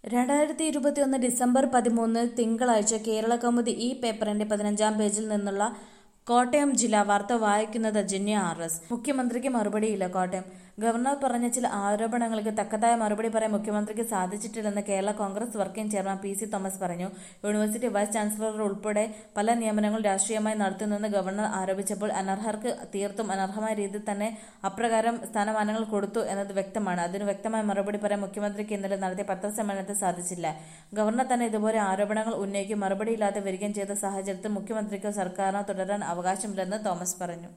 രണ്ടായിരത്തി ഇരുപത്തിയൊന്ന് ഡിസംബർ പതിമൂന്ന് തിങ്കളാഴ്ച കേരള കൗമുദി ഈ പേപ്പറിന്റെ പതിനഞ്ചാം പേജിൽ നിന്നുള്ള കോട്ടയം ജില്ലാ വാർത്ത വായിക്കുന്നത് ജന്യ ആർ എസ് മുഖ്യമന്ത്രിക്ക് മറുപടിയില്ല കോട്ടയം ഗവർണർ പറഞ്ഞ ചില ആരോപണങ്ങൾക്ക് തക്കതായ മറുപടി പറയാൻ മുഖ്യമന്ത്രിക്ക് സാധിച്ചിട്ടില്ലെന്ന് Kerala Congress working chairman P C Thomas പറഞ്ഞു യൂണിവേഴ്സിറ്റി വൈസ് ചാൻസലർ ഉൾപ്പെടെ പല നിയമനങ്ങളും രാഷ്ട്രീയമായി നടത്തുന്നുവെന്ന് ഗവർണർ ആരോപിച്ചപ്പോൾ അനർഹർക്ക് തീർത്തും അനർഹമായ രീതിയിൽ തന്നെ അപ്രകാരം സ്ഥാനമാനങ്ങൾ കൊടുത്തു എന്നത് വ്യക്തമാണ് അതിന് വ്യക്തമായ മറുപടി പറയാൻ മുഖ്യമന്ത്രിക്ക് ഇന്നലെ നടത്തിയ പത്രസമ്മേളനത്തിൽ സാധിച്ചില്ല ഗവർണർ തന്നെ ഇതുപോലെ ആരോപണങ്ങൾ ഉന്നയിക്കും മറുപടിയില്ലാതെ വരികയും ചെയ്ത സാഹചര്യത്തിൽ മുഖ്യമന്ത്രിക്കോ സർക്കാരിനോ തുടരാൻ അവകാശമില്ലെന്ന് തോമസ് പറഞ്ഞു